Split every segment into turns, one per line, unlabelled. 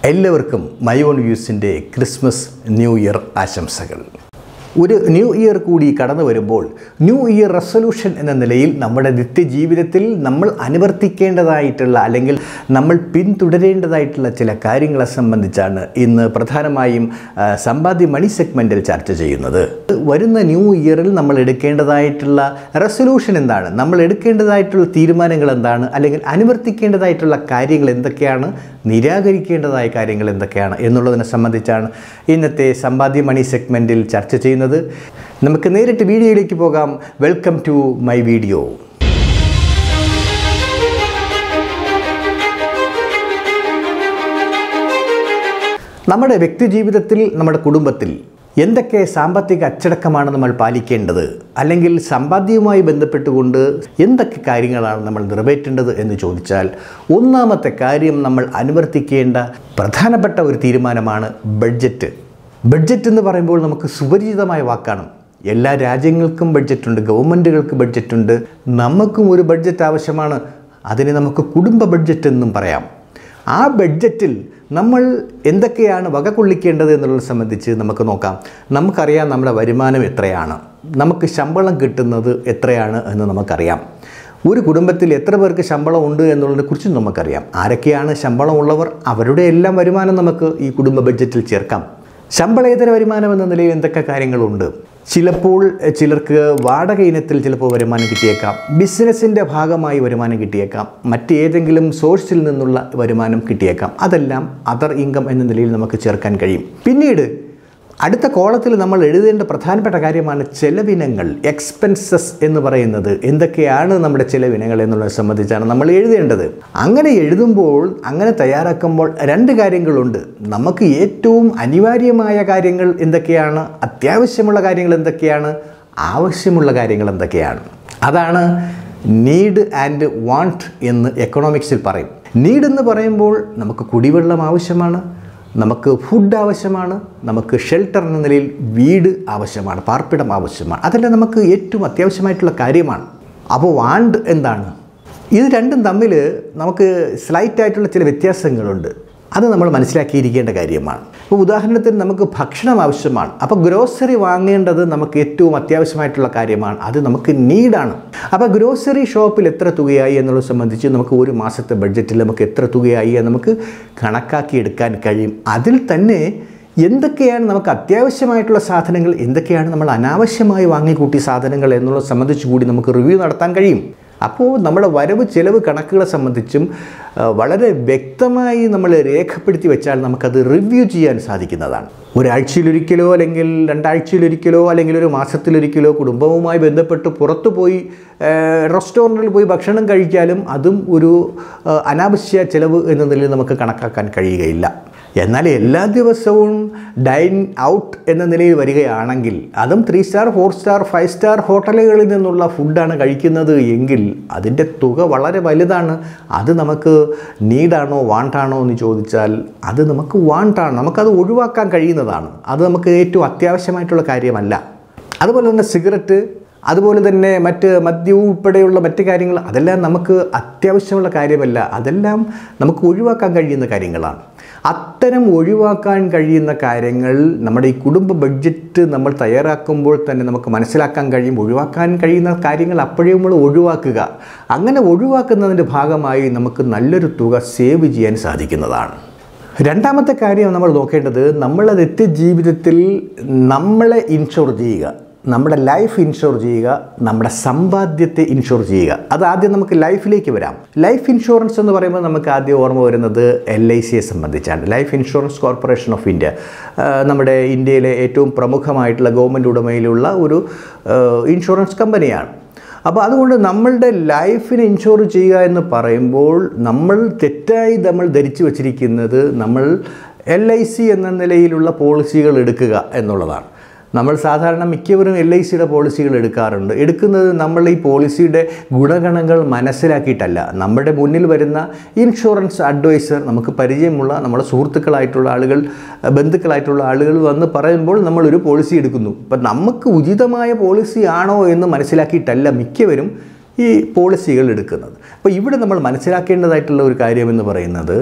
എല്ലാവർക്കും my own വ്യൂസിൻ്റെ Christmas new year ആശംസകൾ ഒരു ന്യൂ ഇയർ കൂടി കടന്നു വരുമ്പോൾ ന്യൂ ഇയർ റെസൊല്യൂഷൻ എന്ന നിലയിൽ നമ്മുടെ നിത്യജീവിതത്തിൽ നമ്മൾ അനുവർത്തിക്കേണ്ടതായിട്ടുള്ള അല്ലെങ്കിൽ നമ്മൾ പിന്തുടരേണ്ടതായിട്ടുള്ള ചില കാര്യങ്ങളെ സംബന്ധിച്ചാണ് ഇന്ന് പ്രധാനമായും ആ, സമ്പാദ്യ മണി സെഗ്മെൻറ്റിൽ ചർച്ച ചെയ്യുന്നത് വരുന്ന ന്യൂ ഇയറിൽ നമ്മൾ എടുക്കേണ്ടതായിട്ടുള്ള റെസൊല്യൂഷൻ എന്താണ് നമ്മൾ എടുക്കേണ്ടതായിട്ടുള്ള തീരുമാനങ്ങൾ എന്താണ് അല്ലെങ്കിൽ അനുവർത്തിക്കേണ്ടതായിട്ടുള്ള കാര്യങ്ങൾ എന്തൊക്കെയാണ് നിരാകരിക്കേണ്ടതായ കാര്യങ്ങൾ എന്തൊക്കെയാണ് എന്നുള്ളതിനെ സംബന്ധിച്ചാണ് ഇന്നത്തെ സമ്പാദ്യ മണി സെഗ്മെൻറ്റിൽ ചർച്ച ചെയ്യുന്നത് നമുക്ക് നേരിട്ട് വീഡിയോയിലേക്ക് പോകാം വെൽക്കം ടു മൈ വീഡിയോ നമ്മുടെ വ്യക്തിജീവിതത്തിൽ നമ്മുടെ കുടുംബത്തിൽ എന്തൊക്കെ സാമ്പത്തിക അച്ചടക്കമാണ് നമ്മൾ പാലിക്കേണ്ടത് അല്ലെങ്കിൽ സമ്പാദ്യവുമായി ബന്ധപ്പെട്ടുകൊണ്ട് എന്തൊക്കെ കാര്യങ്ങളാണ് നമ്മൾ നിറവേറ്റേണ്ടത് എന്ന് ചോദിച്ചാൽ ഒന്നാമത്തെ കാര്യം നമ്മൾ അനുവർത്തിക്കേണ്ട പ്രധാനപ്പെട്ട ഒരു തീരുമാനമാണ് ബഡ്ജറ്റ് ബഡ്ജറ്റ് എന്ന് പറയുമ്പോൾ നമുക്ക് സുപരിചിതമായ വാക്കാണ് എല്ലാ രാജ്യങ്ങൾക്കും ബഡ്ജറ്റുണ്ട് ഗവൺമെൻറ്റുകൾക്ക് ബഡ്ജറ്റുണ്ട് നമുക്കും ഒരു ബഡ്ജറ്റ് ആവശ്യമാണ് അതിനെ നമുക്ക് കുടുംബ ബഡ്ജറ്റ് എന്നും പറയാം ആ ബഡ്ജറ്റിൽ നമ്മൾ എന്തൊക്കെയാണ് വക കൊള്ളിക്കേണ്ടത് എന്നുള്ളത് സംബന്ധിച്ച് നമുക്ക് നോക്കാം നമുക്കറിയാം നമ്മുടെ വരുമാനം എത്രയാണ് നമുക്ക് ശമ്പളം കിട്ടുന്നത് എത്രയാണ് എന്ന് നമുക്കറിയാം ഒരു കുടുംബത്തിൽ എത്ര പേർക്ക് ശമ്പളം ഉണ്ട് എന്നുള്ളതിനെ കുറിച്ചും നമുക്കറിയാം ആരൊക്കെയാണ് ശമ്പളമുള്ളവർ അവരുടെ എല്ലാം വരുമാനം നമുക്ക് ഈ കുടുംബ ബഡ്ജറ്റിൽ ചേർക്കാം ശമ്പളേതര വരുമാനം എന്ന നിലയിൽ എന്തൊക്കെ കാര്യങ്ങളുണ്ട് ചിലപ്പോൾ എഹ്, ചിലർക്ക് വാടക ഇനത്തിൽ ചിലപ്പോൾ വരുമാനം കിട്ടിയേക്കാം ബിസിനസ്സിൻ്റെ ഭാഗമായി വരുമാനം കിട്ടിയേക്കാം മറ്റേതെങ്കിലും സോഴ്സിൽ നിന്നുള്ള വരുമാനം കിട്ടിയേക്കാം അതെല്ലാം അതർ ഇൻകം എന്ന നിലയിൽ നമുക്ക് ചേർക്കാൻ കഴിയും പിന്നീട് അടുത്ത കോളത്തിൽ നമ്മൾ എഴുതേണ്ട പ്രധാനപ്പെട്ട കാര്യമാണ് ചെലവിനങ്ങൾ എക്സ്പെൻസസ് എന്ന് പറയുന്നത് എന്തൊക്കെയാണ് നമ്മുടെ ചെലവിനങ്ങൾ എന്നുള്ളത് സംബന്ധിച്ചാണ് നമ്മൾ എഴുതേണ്ടത് അങ്ങനെ എഴുതുമ്പോൾ അങ്ങനെ തയ്യാറാക്കുമ്പോൾ രണ്ട് കാര്യങ്ങളുണ്ട് നമുക്ക് ഏറ്റവും അനിവാര്യമായ കാര്യങ്ങൾ എന്തൊക്കെയാണ് അത്യാവശ്യമുള്ള കാര്യങ്ങൾ എന്തൊക്കെയാണ് ആവശ്യമുള്ള കാര്യങ്ങൾ എന്തൊക്കെയാണ് അതാണ് നീഡ് ആൻഡ് വാണ്ട് എന്ന് എക്കണോമിക്സിൽ പറയും നീഡ് എന്ന് പറയുമ്പോൾ നമുക്ക് കുടിവെള്ളം ആവശ്യമാണ് നമുക്ക് ഫുഡ് ആവശ്യമാണ് നമുക്ക് ഷെൽട്ടർ എന്ന നിലയിൽ വീട് ആവശ്യമാണ് പാർപ്പിടം ആവശ്യമാണ് അതെല്ലാം നമുക്ക് ഏറ്റവും അത്യാവശ്യമായിട്ടുള്ള കാര്യമാണ് അപ്പോൾ വാണ്ട് എന്താണ് ഇത് രണ്ടും തമ്മിൽ നമുക്ക് സ്ലൈറ്റ് ആയിട്ടുള്ള ചില വ്യത്യാസങ്ങളുണ്ട് അത് നമ്മൾ മനസ്സിലാക്കിയിരിക്കേണ്ട കാര്യമാണ് ഇപ്പോൾ ഉദാഹരണത്തിന് നമുക്ക് ഭക്ഷണം ആവശ്യമാണ് അപ്പോൾ ഗ്രോസറി വാങ്ങേണ്ടത് നമുക്ക് ഏറ്റവും അത്യാവശ്യമായിട്ടുള്ള കാര്യമാണ് അത് നമുക്ക് നീഡാണ് അപ്പോൾ ഗ്രോസറി ഷോപ്പിൽ എത്ര തുകയായി എന്നുള്ളത് സംബന്ധിച്ച് നമുക്ക് ഒരു മാസത്തെ ബഡ്ജറ്റിൽ നമുക്ക് എത്ര തുകയായി എന്ന് നമുക്ക് കണക്കാക്കിയെടുക്കാൻ കഴിയും അതിൽ തന്നെ എന്തൊക്കെയാണ് നമുക്ക് അത്യാവശ്യമായിട്ടുള്ള സാധനങ്ങൾ എന്തൊക്കെയാണ് നമ്മൾ അനാവശ്യമായി വാങ്ങിക്കൂട്ടിയ സാധനങ്ങൾ എന്നുള്ളത് സംബന്ധിച്ച് കൂടി നമുക്ക് റിവ്യൂ നടത്താൻ കഴിയും അപ്പോൾ നമ്മുടെ വരവ് ചെലവ് കണക്കുകളെ സംബന്ധിച്ചും ആ, വളരെ വ്യക്തമായി നമ്മൾ രേഖപ്പെടുത്തി വെച്ചാൽ നമുക്കത് റിവ്യൂ ചെയ്യാൻ സാധിക്കുന്നതാണ് ഒരാഴ്ചയിലൊരിക്കലോ അല്ലെങ്കിൽ രണ്ടാഴ്ചയിലൊരിക്കലോ അല്ലെങ്കിൽ ഒരു മാസത്തിലൊരിക്കലോ കുടുംബവുമായി ബന്ധപ്പെട്ട് പുറത്തു പോയി റെസ്റ്റോറൻറ്റിൽ പോയി ഭക്ഷണം കഴിക്കാലും അതും ഒരു ആ, അനാവശ്യ ചെലവ് എന്ന നിലയിൽ നമുക്ക് കണക്കാക്കാൻ കഴിയുകയില്ല എന്നാൽ എല്ലാ ദിവസവും ഡൈൻ ഔട്ട് എന്ന നിലയിൽ വരികയാണെങ്കിൽ അതും three star four star five star ഹോട്ടലുകളിൽ നിന്നുള്ള ഫുഡാണ് കഴിക്കുന്നത് എങ്കിൽ അതിൻ്റെ തുക വളരെ വലുതാണ് അത് നമുക്ക് നീഡാണോ വാണ്ടാണോ എന്ന് ചോദിച്ചാൽ അത് നമുക്ക് വാണ്ടാണ് നമുക്കത് ഒഴിവാക്കാൻ കഴിയുന്നതാണ് അത് നമുക്ക് ഏറ്റവും അത്യാവശ്യമായിട്ടുള്ള കാര്യമല്ല അതുപോലെ തന്നെ സിഗരറ്റ് അതുപോലെ തന്നെ മറ്റ് മദ്യവും ഉൾപ്പെടെയുള്ള മറ്റ് കാര്യങ്ങൾ അതെല്ലാം നമുക്ക് അത്യാവശ്യമുള്ള കാര്യമല്ല അതെല്ലാം നമുക്ക് ഒഴിവാക്കാൻ കഴിയുന്ന കാര്യങ്ങളാണ് അത്തരം ഒഴിവാക്കാൻ കഴിയുന്ന കാര്യങ്ങൾ നമ്മുടെ ഈ കുടുംബ ബഡ്ജറ്റ് നമ്മൾ തയ്യാറാക്കുമ്പോൾ തന്നെ നമുക്ക് മനസ്സിലാക്കാൻ കഴിയും ഒഴിവാക്കാൻ കഴിയുന്ന കാര്യങ്ങൾ അപ്പോഴേ നമ്മൾ ഒഴിവാക്കുക അങ്ങനെ ഒഴിവാക്കുന്നതിൻ്റെ ഭാഗമായി നമുക്ക് നല്ലൊരു തുക സേവ് ചെയ്യാൻ സാധിക്കുന്നതാണ് രണ്ടാമത്തെ കാര്യം നമ്മൾ നോക്കേണ്ടത് നമ്മളെ നിത്യജീവിതത്തിൽ നമ്മളെ ഇൻഷുർ ചെയ്യുക നമ്മുടെ ലൈഫ് ഇൻഷുർ ചെയ്യുക നമ്മുടെ സമ്പാദ്യത്തെ ഇൻഷുർ ചെയ്യുക അത് ആദ്യം നമുക്ക് ലൈഫിലേക്ക് വരാം ലൈഫ് ഇൻഷുറൻസ് എന്ന് പറയുമ്പോൾ നമുക്ക് ആദ്യം ഓർമ്മ വരുന്നത് എൽ ഐ സിയെ സംബന്ധിച്ചാണ് life insurance corporation of India ആ, നമ്മുടെ ഇന്ത്യയിലെ ഏറ്റവും പ്രമുഖമായിട്ടുള്ള ഗവൺമെൻറ് ഉടമയിലുള്ള ഒരു ആ, ഇൻഷുറൻസ് കമ്പനിയാണ് അപ്പോൾ അതുകൊണ്ട് നമ്മളുടെ ലൈഫിനെ ഇൻഷുർ ചെയ്യുക എന്ന് പറയുമ്പോൾ നമ്മൾ തെറ്റായി നമ്മൾ ധരിച്ചു വച്ചിരിക്കുന്നത് നമ്മൾ എൽ ഐ സി എന്ന നിലയിലുള്ള പോളിസികൾ എടുക്കുക എന്നുള്ളതാണ് നമ്മൾ സാധാരണ മിക്കവരും എൽ ഐ സിയുടെ പോളിസികൾ എടുക്കാറുണ്ട് എടുക്കുന്നത് നമ്മൾ ഈ പോളിസിയുടെ ഗുണഗണങ്ങൾ മനസ്സിലാക്കിയിട്ടല്ല നമ്മുടെ മുന്നിൽ വരുന്ന ഇൻഷുറൻസ് അഡ്വൈസർ നമുക്ക് പരിചയമുള്ള നമ്മുടെ സുഹൃത്തുക്കളായിട്ടുള്ള ആളുകൾ ബന്ധുക്കളായിട്ടുള്ള ആളുകൾ വന്ന് പറയുമ്പോൾ നമ്മളൊരു പോളിസി എടുക്കുന്നു അപ്പം നമുക്ക് ഉചിതമായ പോളിസി ആണോ എന്ന് മനസ്സിലാക്കിയിട്ടല്ല മിക്കവരും ഈ പോളിസികൾ എടുക്കുന്നത് അപ്പോൾ ഇവിടെ നമ്മൾ മനസ്സിലാക്കേണ്ടതായിട്ടുള്ള ഒരു കാര്യമെന്ന് പറയുന്നത്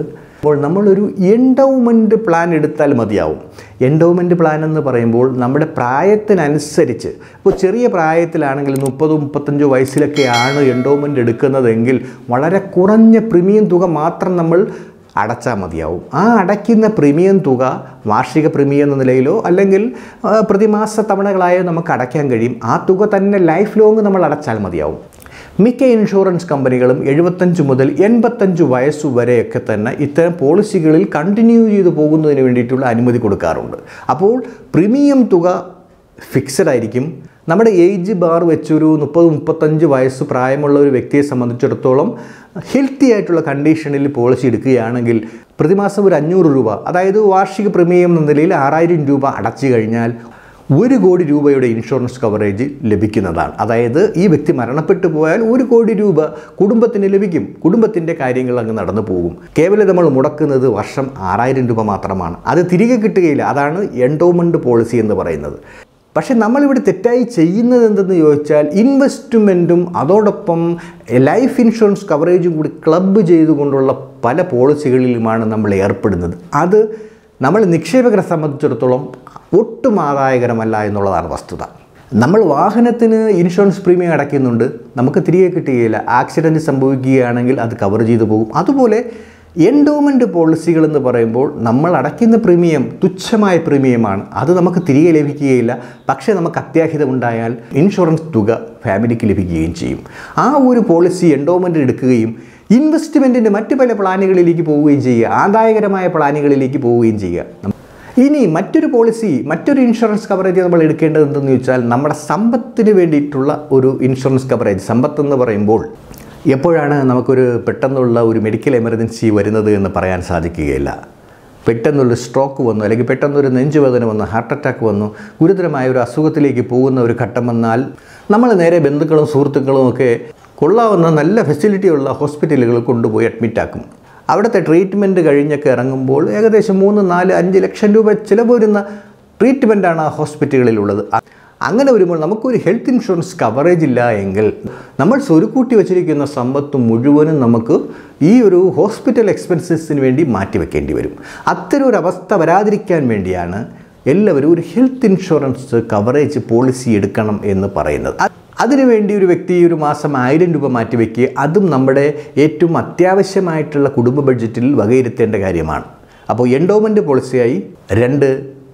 അപ്പോൾ നമ്മളൊരു എൻഡോമെൻറ്റ് പ്ലാൻ എടുത്താൽ മതിയാവും എൻഡോമെൻറ്റ് പ്ലാൻ എന്ന് പറയുമ്പോൾ നമ്മുടെ പ്രായത്തിനനുസരിച്ച് ഇപ്പോൾ ചെറിയ പ്രായത്തിലാണെങ്കിൽ മുപ്പതോ മുപ്പത്തഞ്ചോ വയസ്സിലൊക്കെയാണ് എൻഡോമെൻ്റ് എടുക്കുന്നതെങ്കിൽ വളരെ കുറഞ്ഞ പ്രീമിയം തുക മാത്രം നമ്മൾ അടച്ചാൽ മതിയാവും ആ അടയ്ക്കുന്ന പ്രീമിയം തുക വാർഷിക പ്രീമിയം എന്ന നിലയിലോ അല്ലെങ്കിൽ ആ, പ്രതിമാസ തവണകളായോ നമുക്ക് അടയ്ക്കാൻ കഴിയും ആ തുക തന്നെ ലൈഫ് ലോങ് നമ്മൾ അടച്ചാൽ മതിയാവും മിക്ക ഇൻഷുറൻസ് കമ്പനികളും എഴുപത്തഞ്ച് മുതൽ എൺപത്തഞ്ച് വയസ്സ് വരെയൊക്കെ തന്നെ ഇത്തരം പോളിസികളിൽ കണ്ടിന്യൂ ചെയ്തു പോകുന്നതിന് വേണ്ടിയിട്ടുള്ള അനുമതി കൊടുക്കാറുണ്ട് അപ്പോൾ പ്രീമിയം തുക ഫിക്സഡ് ആയിരിക്കും നമ്മുടെ ഏജ് ബാർ വെച്ചൊരു മുപ്പത് മുപ്പത്തഞ്ച് വയസ്സ് പ്രായമുള്ള ഒരു വ്യക്തിയെ സംബന്ധിച്ചിടത്തോളം ഹെൽത്തി ആയിട്ടുള്ള കണ്ടീഷനിൽ പോളിസി എടുക്കുകയാണെങ്കിൽ പ്രതിമാസം ഒരു അഞ്ഞൂറ് രൂപ അതായത് വാർഷിക പ്രീമിയം എന്ന നിലയിൽ ആറായിരം രൂപ അടച്ചു കഴിഞ്ഞാൽ ഒരു കോടി രൂപയുടെ ഇൻഷുറൻസ് കവറേജ് ലഭിക്കുന്നതാണ് അതായത് ഈ വ്യക്തി മരണപ്പെട്ടു പോയാൽ ഒരു കോടി രൂപ കുടുംബത്തിന് ലഭിക്കും കുടുംബത്തിൻ്റെ കാര്യങ്ങൾ അങ്ങ് നടന്നു പോകും കേവലം നമ്മൾ മുടക്കുന്നത് വർഷം ആറായിരം രൂപ മാത്രമാണ് അത് തിരികെ കിട്ടുകയില്ല അതാണ് എൻഡോമെൻറ്റ് പോളിസി എന്ന് പറയുന്നത് പക്ഷേ നമ്മളിവിടെ തെറ്റായി ചെയ്യുന്നത് എന്തെന്ന് ചോദിച്ചാൽ ഇൻവെസ്റ്റ്മെൻറ്റും അതോടൊപ്പം ലൈഫ് ഇൻഷുറൻസ് കവറേജും കൂടി ക്ലബ്ബ് ചെയ്തുകൊണ്ടുള്ള പല പോളിസികളിലുമാണ് നമ്മൾ ഏർപ്പെടുന്നത് അത് നമ്മൾ നിക്ഷേപകരെ സംബന്ധിച്ചിടത്തോളം ഒട്ടും ആദായകരമല്ല എന്നുള്ളതാണ് വസ്തുത നമ്മൾ വാഹനത്തിന് ഇൻഷുറൻസ് പ്രീമിയം അടയ്ക്കുന്നുണ്ട് നമുക്ക് തിരികെ കിട്ടുകയില്ല ആക്സിഡൻറ്റ് സംഭവിക്കുകയാണെങ്കിൽ അത് കവർ ചെയ്തു പോകും അതുപോലെ എൻഡോമെൻറ്റ് പോളിസികൾ എന്ന് പറയുമ്പോൾ നമ്മൾ അടയ്ക്കുന്ന പ്രീമിയം തുച്ഛമായ പ്രീമിയമാണ് അത് നമുക്ക് തിരികെ ലഭിക്കുകയില്ല പക്ഷേ നമുക്ക് അത്യാഹിതം ഉണ്ടായാൽ ഇൻഷുറൻസ് തുക ഫാമിലിക്ക് ലഭിക്കുകയും ചെയ്യും ആ ഒരു പോളിസി എൻഡോമെൻ്റ് എടുക്കുകയും ഇൻവെസ്റ്റ്മെൻറ്റിൻ്റെ മറ്റ് പല പ്ലാനുകളിലേക്ക് പോവുകയും ചെയ്യുക ആദായകരമായ പ്ലാനുകളിലേക്ക് പോവുകയും ചെയ്യുക ഇനി മറ്റൊരു പോളിസി മറ്റൊരു ഇൻഷുറൻസ് കവറേജ് നമ്മൾ എടുക്കേണ്ടത് എന്തെന്ന് ചോദിച്ചാൽ നമ്മുടെ സമ്പത്തിന് വേണ്ടിയിട്ടുള്ള ഒരു ഇൻഷുറൻസ് കവറേജ് സമ്പത്ത് എന്ന് പറയുമ്പോൾ എപ്പോഴാണ് നമുക്കൊരു പെട്ടെന്നുള്ള ഒരു മെഡിക്കൽ എമർജൻസി വരുന്നത് എന്ന് പറയാൻ സാധിക്കുകയില്ല പെട്ടെന്നൊരു സ്ട്രോക്ക് വന്നു അല്ലെങ്കിൽ പെട്ടെന്നൊരു നെഞ്ചുവേദന വന്നു ഹാർട്ട് അറ്റാക്ക് വന്നു ഗുരുതരമായ ഒരു അസുഖത്തിലേക്ക് പോകുന്ന ഒരു ഘട്ടം വന്നാൽ നമ്മൾ നേരെ ബന്ധുക്കളും സുഹൃത്തുക്കളും ഒക്കെ കൊള്ളാവുന്ന നല്ല ഫെസിലിറ്റിയുള്ള ഹോസ്പിറ്റലുകളിൽ കൊണ്ടുപോയി അഡ്മിറ്റാക്കും അവിടുത്തെ ട്രീറ്റ്മെൻറ്റ് കഴിഞ്ഞൊക്കെ ഇറങ്ങുമ്പോൾ ഏകദേശം മൂന്ന് നാല് അഞ്ച് ലക്ഷം രൂപ ചിലവ് വരുന്ന ട്രീറ്റ്മെൻറ്റാണ് ആ ഹോസ്പിറ്റലുകളിലുള്ളത് അ- അങ്ങനെ വരുമ്പോൾ നമുക്കൊരു ഹെൽത്ത് ഇൻഷുറൻസ് കവറേജ് ഇല്ല എങ്കിൽ നമ്മൾ സ്വരുക്കൂട്ടി വച്ചിരിക്കുന്ന സമ്പത്ത് മുഴുവനും നമുക്ക് ഈ ഒരു ഹോസ്പിറ്റൽ എക്സ്പെൻസസിന് വേണ്ടി മാറ്റിവെക്കേണ്ടി വരും അത്തരം ഒരു അവസ്ഥ വരാതിരിക്കാൻ വേണ്ടിയാണ് എല്ലാവരും ഒരു ഹെൽത്ത് ഇൻഷുറൻസ് കവറേജ് പോളിസി എടുക്കണം എന്ന് പറയുന്നത് അ- അതിനുവേണ്ടി ഒരു വ്യക്തി ഒരു മാസം ആയിരം രൂപ മാറ്റിവെക്കുക അതും നമ്മുടെ ഏറ്റവും അത്യാവശ്യമായിട്ടുള്ള കുടുംബ ബഡ്ജറ്റിൽ വകയിരുത്തേണ്ട കാര്യമാണ് അപ്പോൾ എൻഡോമെൻ്റ് പോളിസിയായി രണ്ട്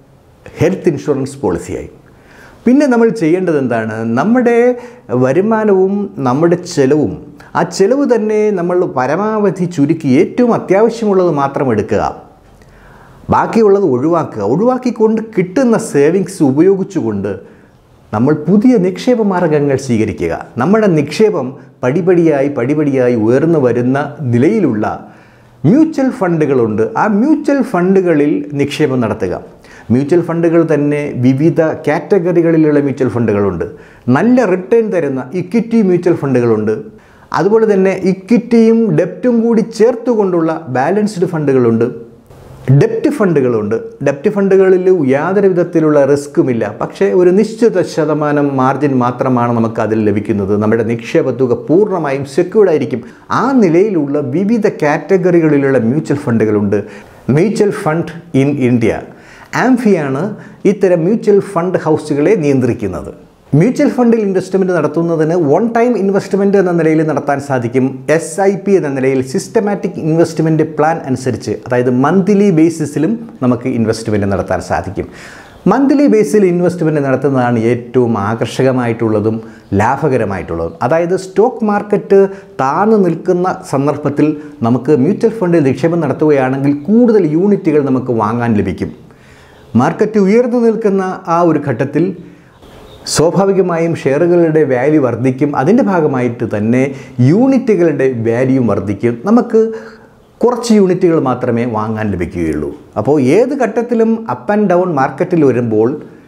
ഹെൽത്ത് ഇൻഷുറൻസ് പോളിസിയായി പിന്നെ നമ്മൾ ചെയ്യേണ്ടത് എന്താണ് നമ്മുടെ വരുമാനവും നമ്മുടെ ചെലവും ആ ചെലവ് തന്നെ നമ്മൾ പരമാവധി ചുരുക്കി ഏറ്റവും അത്യാവശ്യമുള്ളത് മാത്രം എടുക്കുക ബാക്കിയുള്ളത് ഒഴിവാക്കുക ഒഴിവാക്കിക്കൊണ്ട് കിട്ടുന്ന സേവിങ്സ് ഉപയോഗിച്ചുകൊണ്ട് നമ്മൾ പുതിയ നിക്ഷേപ മാർഗങ്ങൾ സ്വീകരിക്കുക നമ്മുടെ നിക്ഷേപം പടിപടിയായി പടിപടിയായി ഉയർന്നു വരുന്ന നിലയിലുള്ള മ്യൂച്വൽ ഫണ്ടുകളുണ്ട് ആ മ്യൂച്വൽ ഫണ്ടുകളിൽ നിക്ഷേപം നടത്തുക മ്യൂച്വൽ ഫണ്ടുകൾ തന്നെ വിവിധ കാറ്റഗറികളിലുള്ള മ്യൂച്വൽ ഫണ്ടുകളുണ്ട് നല്ല റിട്ടേൺ തരുന്ന ഇക്വിറ്റി മ്യൂച്വൽ ഫണ്ടുകളുണ്ട് അതുപോലെ തന്നെ ഇക്വിറ്റിയും ഡെപ്റ്റും കൂടി ചേർത്തുകൊണ്ടുള്ള ബാലൻസ്ഡ് ഫണ്ടുകളുണ്ട് ഡെപ്റ്റ് ഫണ്ടുകളുണ്ട് ഡെപ്റ്റ് ഫണ്ടുകളിൽ യാതൊരു വിധത്തിലുള്ള റിസ്ക്കുമില്ല പക്ഷേ ഒരു നിശ്ചിത ശതമാനം മാർജിൻ മാത്രമാണ് നമുക്ക് അതിൽ ലഭിക്കുന്നത് നമ്മുടെ നിക്ഷേപ തുക പൂർണ്ണമായും സെക്യൂർഡ് ആയിരിക്കും ആ നിലയിലുള്ള വിവിധ കാറ്റഗറികളിലുള്ള മ്യൂച്വൽ ഫണ്ടുകളുണ്ട് മ്യൂച്വൽ ഫണ്ട് ഇൻ ഇന്ത്യ ആംഫിയാണ് ഇത്തരം മ്യൂച്വൽ ഫണ്ട് ഹൗസുകളെ നിയന്ത്രിക്കുന്നത് മ്യൂച്വൽ ഫണ്ടിൽ ഇൻവെസ്റ്റ്മെൻറ്റ് നടത്തുന്നതിന് വൺ ടൈം ഇൻവെസ്റ്റ്മെൻറ്റ് എന്ന നിലയിൽ നടത്താൻ സാധിക്കും എസ് ഐ പി എന്ന നിലയിൽ സിസ്റ്റമാറ്റിക് ഇൻവെസ്റ്റ്മെൻറ്റ് പ്ലാൻ അനുസരിച്ച് അതായത് മന്ത്ലി ബേസിസിലും നമുക്ക് ഇൻവെസ്റ്റ്മെൻറ്റ് നടത്താൻ സാധിക്കും മന്ത്ലി ബേസിൽ ഇൻവെസ്റ്റ്മെൻറ്റ് നടത്തുന്നതാണ് ഏറ്റവും ആകർഷകമായിട്ടുള്ളതും ലാഭകരമായിട്ടുള്ളതും അതായത് സ്റ്റോക്ക് മാർക്കറ്റ് താഴ്ന്നു നിൽക്കുന്ന സന്ദർഭത്തിൽ നമുക്ക് മ്യൂച്വൽ ഫണ്ടിൽ നിക്ഷേപം നടത്തുകയാണെങ്കിൽ കൂടുതൽ യൂണിറ്റുകൾ നമുക്ക് വാങ്ങാൻ ലഭിക്കും മാർക്കറ്റ് ഉയർന്നു നിൽക്കുന്ന ആ ഒരു ഘട്ടത്തിൽ സ്വാഭാവികമായും ഷെയറുകളുടെ വാല്യൂ വർദ്ധിക്കും അതിൻ്റെ ഭാഗമായിട്ട് തന്നെ യൂണിറ്റുകളുടെ വാല്യൂ വർദ്ധിക്കും നമുക്ക് കുറച്ച് യൂണിറ്റുകൾ മാത്രമേ വാങ്ങാൻ ലഭിക്കുകയുള്ളൂ അപ്പോൾ ഏത് ഘട്ടത്തിലും അപ്പ് ആൻഡ് ഡൗൺ മാർക്കറ്റിൽ വരുമ്പോൾ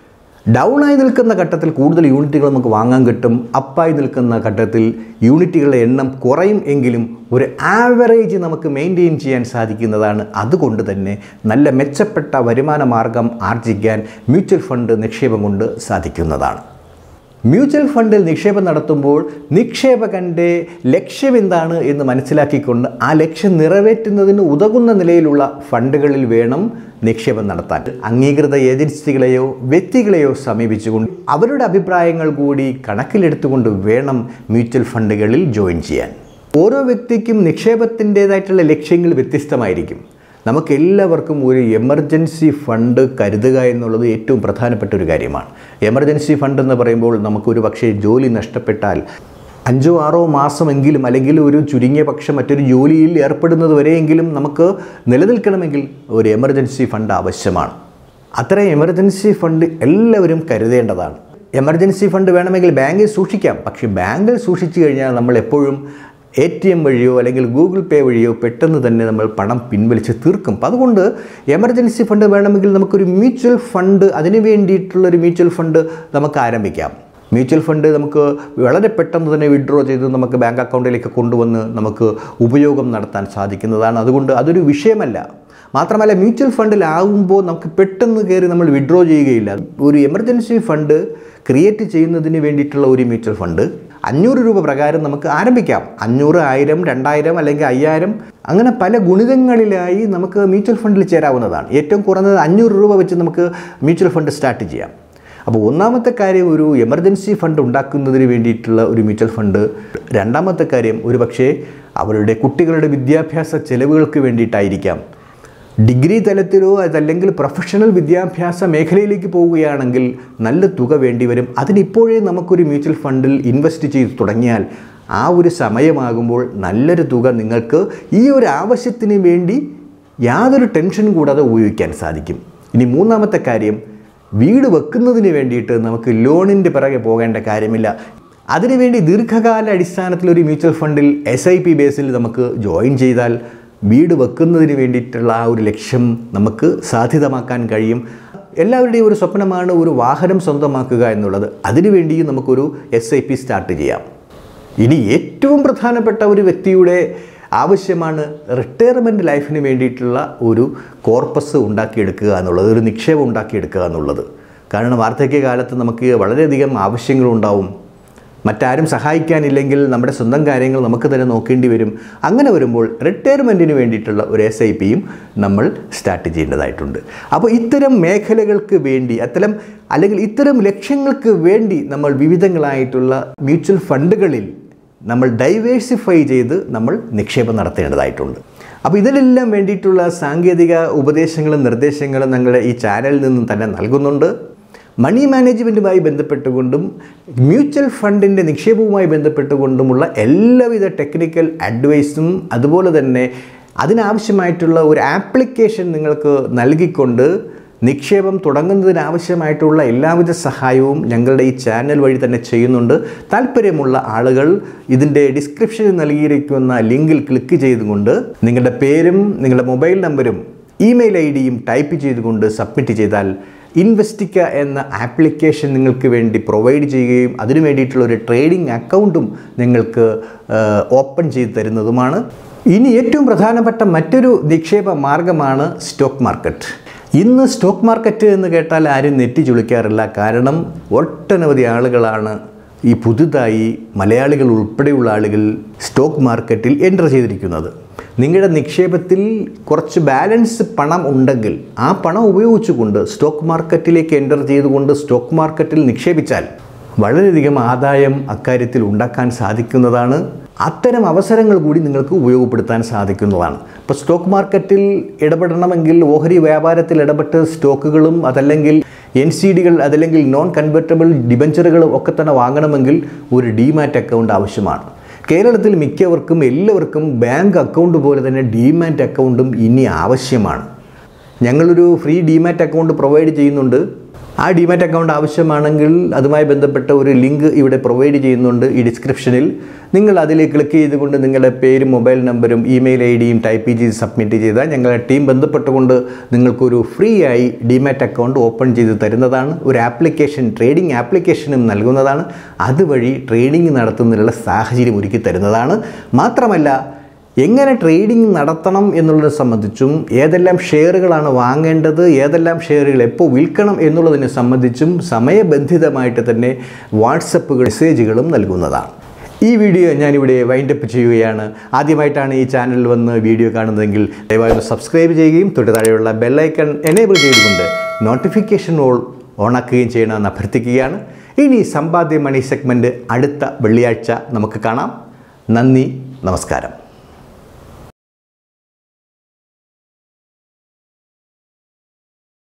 ഡൗൺ ആയി നിൽക്കുന്ന ഘട്ടത്തിൽ കൂടുതൽ യൂണിറ്റുകൾ നമുക്ക് വാങ്ങാൻ കിട്ടും അപ്പായി നിൽക്കുന്ന ഘട്ടത്തിൽ യൂണിറ്റുകളുടെ എണ്ണം കുറയും എങ്കിലും ഒരു ആവറേജ് നമുക്ക് മെയിൻറ്റെയിൻ ചെയ്യാൻ സാധിക്കുന്നതാണ് അതുകൊണ്ട് തന്നെ നല്ല മെച്ചപ്പെട്ട വരുമാന മാർഗം ആർജിക്കാൻ മ്യൂച്വൽ ഫണ്ട് നിക്ഷേപം കൊണ്ട് സാധിക്കുന്നതാണ് മ്യൂച്വൽ ഫണ്ടിൽ നിക്ഷേപം നടത്തുമ്പോൾ നിക്ഷേപകൻ്റെ ലക്ഷ്യം എന്താണ് എന്ന് മനസ്സിലാക്കിക്കൊണ്ട് ആ ലക്ഷ്യം നിറവേറ്റുന്നതിന് ഉതകുന്ന നിലയിലുള്ള ഫണ്ടുകളിൽ വേണം നിക്ഷേപം നടത്താൻ അംഗീകൃത ഏജൻസികളെയോ വ്യക്തികളെയോ സമീപിച്ചുകൊണ്ട് അവരുടെ അഭിപ്രായങ്ങൾ കൂടി കണക്കിലെടുത്തുകൊണ്ട് വേണം മ്യൂച്വൽ ഫണ്ടുകളിൽ ജോയിൻ ചെയ്യാൻ ഓരോ വ്യക്തിക്കും നിക്ഷേപത്തിൻ്റേതായിട്ടുള്ള ലക്ഷ്യങ്ങൾ വ്യത്യസ്തമായിരിക്കും നമുക്ക് എല്ലാവർക്കും ഒരു എമർജൻസി ഫണ്ട് കരുതുക എന്നുള്ളത് ഏറ്റവും പ്രധാനപ്പെട്ട ഒരു കാര്യമാണ് എമർജൻസി ഫണ്ട് എന്ന് പറയുമ്പോൾ നമുക്കൊരു പക്ഷേ ജോലി നഷ്ടപ്പെട്ടാൽ അഞ്ചോ ആറോ മാസമെങ്കിലും അല്ലെങ്കിൽ ഒരു ചുരുങ്ങിയ പക്ഷം മറ്റൊരു ജോലിയിൽ ഏർപ്പെടുന്നത് വരെയെങ്കിലും നമുക്ക് നിലനിൽക്കണമെങ്കിൽ ഒരു എമർജൻസി ഫണ്ട് ആവശ്യമാണ് അത്തരം എമർജൻസി ഫണ്ട് എല്ലാവരും കരുതേണ്ടതാണ് എമർജൻസി ഫണ്ട് വേണമെങ്കിൽ ബാങ്കിൽ സൂക്ഷിക്കാം പക്ഷേ ബാങ്കിൽ സൂക്ഷിച്ചു കഴിഞ്ഞാൽ നമ്മൾ എപ്പോഴും എ ടി എം വഴിയോ അല്ലെങ്കിൽ ഗൂഗിൾ പേ വഴിയോ പെട്ടെന്ന് തന്നെ നമ്മൾ പണം പിൻവലിച്ച് തീർക്കും അപ്പം അതുകൊണ്ട് എമർജൻസി ഫണ്ട് വേണമെങ്കിൽ നമുക്കൊരു മ്യൂച്വൽ ഫണ്ട് അതിന് വേണ്ടിയിട്ടുള്ളൊരു മ്യൂച്വൽ ഫണ്ട് നമുക്ക് ആരംഭിക്കാം മ്യൂച്വൽ ഫണ്ട് നമുക്ക് വളരെ പെട്ടെന്ന് തന്നെ വിഡ്രോ ചെയ്ത് നമുക്ക് ബാങ്ക് അക്കൗണ്ടിലേക്ക് കൊണ്ടുവന്ന് നമുക്ക് ഉപയോഗം നടത്താൻ സാധിക്കുന്നതാണ് അതുകൊണ്ട് അതൊരു വിഷയമല്ല മാത്രമല്ല മ്യൂച്വൽ ഫണ്ടിലാകുമ്പോൾ നമുക്ക് പെട്ടെന്ന് കയറി നമ്മൾ വിഡ്രോ ചെയ്യുകയില്ല ഒരു എമർജൻസി ഫണ്ട് ക്രിയേറ്റ് ചെയ്യുന്നതിന് വേണ്ടിയിട്ടുള്ള ഒരു മ്യൂച്വൽ ഫണ്ട് അഞ്ഞൂറ് രൂപ പ്രകാരം നമുക്ക് ആരംഭിക്കാം അഞ്ഞൂറ് ആയിരം രണ്ടായിരം അല്ലെങ്കിൽ അയ്യായിരം അങ്ങനെ പല ഗുണിതങ്ങളിലായി നമുക്ക് മ്യൂച്വൽ ഫണ്ടിൽ ചേരാവുന്നതാണ് ഏറ്റവും കുറഞ്ഞത് അഞ്ഞൂറ് രൂപ വെച്ച് നമുക്ക് മ്യൂച്വൽ ഫണ്ട് സ്റ്റാർട്ട് ചെയ്യാം അപ്പോൾ ഒന്നാമത്തെ കാര്യം ഒരു എമർജൻസി ഫണ്ട് ഉണ്ടാക്കുന്നതിന് വേണ്ടിയിട്ടുള്ള ഒരു മ്യൂച്വൽ ഫണ്ട് രണ്ടാമത്തെ കാര്യം ഒരു പക്ഷേ അവരുടെ കുട്ടികളുടെ വിദ്യാഭ്യാസ ചെലവുകൾക്ക് വേണ്ടിയിട്ടായിരിക്കാം ഡിഗ്രി തലത്തിലോ അതല്ലെങ്കിൽ പ്രൊഫഷണൽ വിദ്യാഭ്യാസ മേഖലയിലേക്ക് പോവുകയാണെങ്കിൽ നല്ല തുക വേണ്ടിവരും അതിനിപ്പോഴേ നമുക്കൊരു മ്യൂച്വൽ ഫണ്ടിൽ ഇൻവെസ്റ്റ് ചെയ്ത് തുടങ്ങിയാൽ ആ ഒരു സമയമാകുമ്പോൾ നല്ലൊരു തുക നിങ്ങൾക്ക് ഈ ഒരു ആവശ്യത്തിന് വേണ്ടി യാതൊരു ടെൻഷനും കൂടാതെ ഉപയോഗിക്കാൻ സാധിക്കും ഇനി മൂന്നാമത്തെ കാര്യം വീട് വെക്കുന്നതിന് വേണ്ടിയിട്ട് നമുക്ക് ലോണിൻ്റെ പിറകെ പോകേണ്ട കാര്യമില്ല അതിനുവേണ്ടി ദീർഘകാല അടിസ്ഥാനത്തിൽ ഒരു മ്യൂച്വൽ ഫണ്ടിൽ എസ് ഐ പി ബേസിൽ നമുക്ക് ജോയിൻ ചെയ്താൽ വീട് വെക്കുന്നതിന് വേണ്ടിയിട്ടുള്ള ആ ഒരു ലക്ഷ്യം നമുക്ക് സാധ്യതമാക്കാൻ കഴിയും എല്ലാവരുടെയും ഒരു സ്വപ്നമാണ് ഒരു വാഹനം സ്വന്തമാക്കുക എന്നുള്ളത് അതിനുവേണ്ടിയും നമുക്കൊരു എസ് ഐ പി സ്റ്റാർട്ട് ചെയ്യാം ഇനി ഏറ്റവും പ്രധാനപ്പെട്ട ഒരു വ്യക്തിയുടെ ആവശ്യമാണ് റിട്ടയർമെൻറ്റ് ലൈഫിന് വേണ്ടിയിട്ടുള്ള ഒരു കോർപ്പസ് ഉണ്ടാക്കിയെടുക്കുക എന്നുള്ളത് ഒരു നിക്ഷേപം ഉണ്ടാക്കിയെടുക്കുക എന്നുള്ളത് കാരണം വാർദ്ധക്യകാലത്ത് നമുക്ക് വളരെയധികം ആവശ്യങ്ങളുണ്ടാവും മറ്റാരും സഹായിക്കാനില്ലെങ്കിൽ നമ്മുടെ സ്വന്തം കാര്യങ്ങൾ നമുക്ക് തന്നെ നോക്കേണ്ടി വരും അങ്ങനെ വരുമ്പോൾ റിട്ടയർമെൻറ്റിന് വേണ്ടിയിട്ടുള്ള ഒരു എസ് ഐ പിയും നമ്മൾ സ്റ്റാർട്ട് ചെയ്യേണ്ടതായിട്ടുണ്ട് അപ്പോൾ ഇത്തരം മേഖലകൾക്ക് വേണ്ടി അത്തരം അല്ലെങ്കിൽ ഇത്തരം ലക്ഷ്യങ്ങൾക്ക് വേണ്ടി നമ്മൾ വിവിധങ്ങളായിട്ടുള്ള മ്യൂച്വൽ ഫണ്ടുകളിൽ നമ്മൾ ഡൈവേഴ്സിഫൈ ചെയ്ത് നമ്മൾ നിക്ഷേപം നടത്തേണ്ടതായിട്ടുണ്ട് അപ്പോൾ ഇതിനെല്ലാം വേണ്ടിയിട്ടുള്ള സാങ്കേതിക ഉപദേശങ്ങളും നിർദ്ദേശങ്ങളും ഞങ്ങളുടെ ഈ ചാനലിൽ നിന്നും തന്നെ നൽകുന്നുണ്ട് മണി മാനേജ്മെൻറ്റുമായി ബന്ധപ്പെട്ടുകൊണ്ടും മ്യൂച്വൽ ഫണ്ടിൻ്റെ നിക്ഷേപവുമായി ബന്ധപ്പെട്ടുകൊണ്ടുമുള്ള എല്ലാവിധ ടെക്നിക്കൽ അഡ്വൈസും അതുപോലെ തന്നെ അതിനാവശ്യമായിട്ടുള്ള ഒരു ആപ്ലിക്കേഷൻ നിങ്ങൾക്ക് നൽകിക്കൊണ്ട് നിക്ഷേപം തുടങ്ങുന്നതിനാവശ്യമായിട്ടുള്ള എല്ലാവിധ സഹായവും ഞങ്ങളുടെ ഈ ചാനൽ വഴി തന്നെ ചെയ്യുന്നുണ്ട് താല്പര്യമുള്ള ആളുകൾ ഇതിൻ്റെ ഡിസ്ക്രിപ്ഷനിൽ നൽകിയിരിക്കുന്ന ലിങ്കിൽ ക്ലിക്ക് ചെയ്തുകൊണ്ട് നിങ്ങളുടെ പേരും നിങ്ങളുടെ മൊബൈൽ നമ്പരും ഇമെയിൽ ഐ ഡിയും ടൈപ്പ് ചെയ്തുകൊണ്ട് സബ്മിറ്റ് ചെയ്താൽ ഇൻവെസ്റ്റിക്ക എന്ന ആപ്ലിക്കേഷൻ നിങ്ങൾക്ക് വേണ്ടി പ്രൊവൈഡ് ചെയ്യുകയും അതിനു വേണ്ടിയിട്ടുള്ള ഒരു ട്രേഡിംഗ് അക്കൗണ്ടും നിങ്ങൾക്ക് ഓപ്പൺ ചെയ്ത് തരുന്നതുമാണ് ഇനി ഏറ്റവും പ്രധാനപ്പെട്ട മറ്റൊരു നിക്ഷേപ മാർഗമാണ് സ്റ്റോക്ക് മാർക്കറ്റ് ഇന്ന് സ്റ്റോക്ക് മാർക്കറ്റ് എന്ന് കേട്ടാൽ ആരും നെറ്റി ചുളിക്കാറില്ല കാരണം ഒട്ടനവധി ആളുകളാണ് ഈ പുതുതായി മലയാളികൾ ഉൾപ്പെടെയുള്ള ആളുകൾ സ്റ്റോക്ക് മാർക്കറ്റിൽ എൻ്റർ ചെയ്തിരിക്കുന്നത് നിങ്ങളുടെ നിക്ഷേപത്തിൽ കുറച്ച് ബാലൻസ് പണം ഉണ്ടെങ്കിൽ ആ പണം ഉപയോഗിച്ചുകൊണ്ട് സ്റ്റോക്ക് മാർക്കറ്റിലേക്ക് എൻ്റർ ചെയ്തുകൊണ്ട് സ്റ്റോക്ക് മാർക്കറ്റിൽ നിക്ഷേപിച്ചാൽ വളരെയധികം ആദായം അക്കാര്യത്തിൽ ഉണ്ടാക്കാൻ സാധിക്കുന്നതാണ് അത്തരം അവസരങ്ങൾ കൂടി നിങ്ങൾക്ക് ഉപയോഗപ്പെടുത്താൻ സാധിക്കുന്നതാണ് ഇപ്പോൾ സ്റ്റോക്ക് മാർക്കറ്റിൽ ഇടപെടണമെങ്കിൽ ഓഹരി വ്യാപാരത്തിൽ ഇടപെട്ട് സ്റ്റോക്കുകളും അതല്ലെങ്കിൽ എൻ സി ഡികൾ അതല്ലെങ്കിൽ നോൺ കൺവെർട്ടബിൾ ഡിബഞ്ചറുകളും ഒക്കെ തന്നെ വാങ്ങണമെങ്കിൽ ഒരു ഡിമാറ്റ് അക്കൗണ്ട് ആവശ്യമാണ് കേരളത്തിൽ മിക്കവർക്കും എല്ലാവർക്കും ബാങ്ക് അക്കൗണ്ട് പോലെ തന്നെ ഡിമാറ്റ് അക്കൗണ്ടും ഇനി ആവശ്യമാണ് ഞങ്ങളൊരു ഫ്രീ ഡിമാറ്റ് അക്കൗണ്ട് പ്രൊവൈഡ് ചെയ്യുന്നുണ്ട് ആ ഡിമാറ്റ് അക്കൗണ്ട് ആവശ്യമാണെങ്കിൽ അതുമായി ബന്ധപ്പെട്ട ഒരു ലിങ്ക് ഇവിടെ പ്രൊവൈഡ് ചെയ്യുന്നുണ്ട് ഈ ഡിസ്ക്രിപ്ഷനിൽ നിങ്ങൾ അതിൽ ക്ലിക്ക് ചെയ്തുകൊണ്ട് നിങ്ങളുടെ പേരും മൊബൈൽ നമ്പറും ഇമെയിൽ ഐ ഡിയും ടൈപ്പ് ചെയ്ത് സബ്മിറ്റ് ചെയ്താൽ ഞങ്ങളുടെ ടീം ബന്ധപ്പെട്ടുകൊണ്ട് നിങ്ങൾക്കൊരു ഫ്രീ ആയി ഡിമാറ്റ് അക്കൗണ്ട് ഓപ്പൺ ചെയ്ത് തരുന്നതാണ് ഒരു ആപ്ലിക്കേഷൻ ട്രേഡിംഗ് ആപ്ലിക്കേഷനും നൽകുന്നതാണ് അതുവഴി ട്രേഡിംഗ് നടത്തുന്നതിനുള്ള സാഹചര്യം ഒരുക്കി തരുന്നതാണ് മാത്രമല്ല എങ്ങനെ ട്രേഡിംഗ് നടത്തണം എന്നുള്ളത് സംബന്ധിച്ചും ഏതെല്ലാം ഷെയറുകളാണ് വാങ്ങേണ്ടത് ഏതെല്ലാം ഷെയറുകൾ എപ്പോൾ വിൽക്കണം എന്നുള്ളതിനെ സംബന്ധിച്ചും സമയബന്ധിതമായിട്ട് തന്നെ വാട്സപ്പ് മെസ്സേജുകളും നൽകുന്നതാണ് ഈ വീഡിയോ ഞാനിവിടെ വൈൻഡപ്പ് ചെയ്യുകയാണ് ആദ്യമായിട്ടാണ് ഈ ചാനലിൽ വന്ന് വീഡിയോ കാണുന്നതെങ്കിൽ ദയവായി ഒന്ന് സബ്സ്ക്രൈബ് ചെയ്യുകയും തൊട്ട് താഴെയുള്ള ബെല്ലൈക്കൺ എനേബിൾ ചെയ്തുകൊണ്ട് നോട്ടിഫിക്കേഷൻ ഓൾ ഓണാക്കുകയും ചെയ്യണമെന്ന് അഭ്യർത്ഥിക്കുകയാണ് ഇനി സമ്പാദ്യ മണി സെഗ്മെൻറ്റ് അടുത്ത വെള്ളിയാഴ്ച നമുക്ക് കാണാം നന്ദി നമസ്കാരം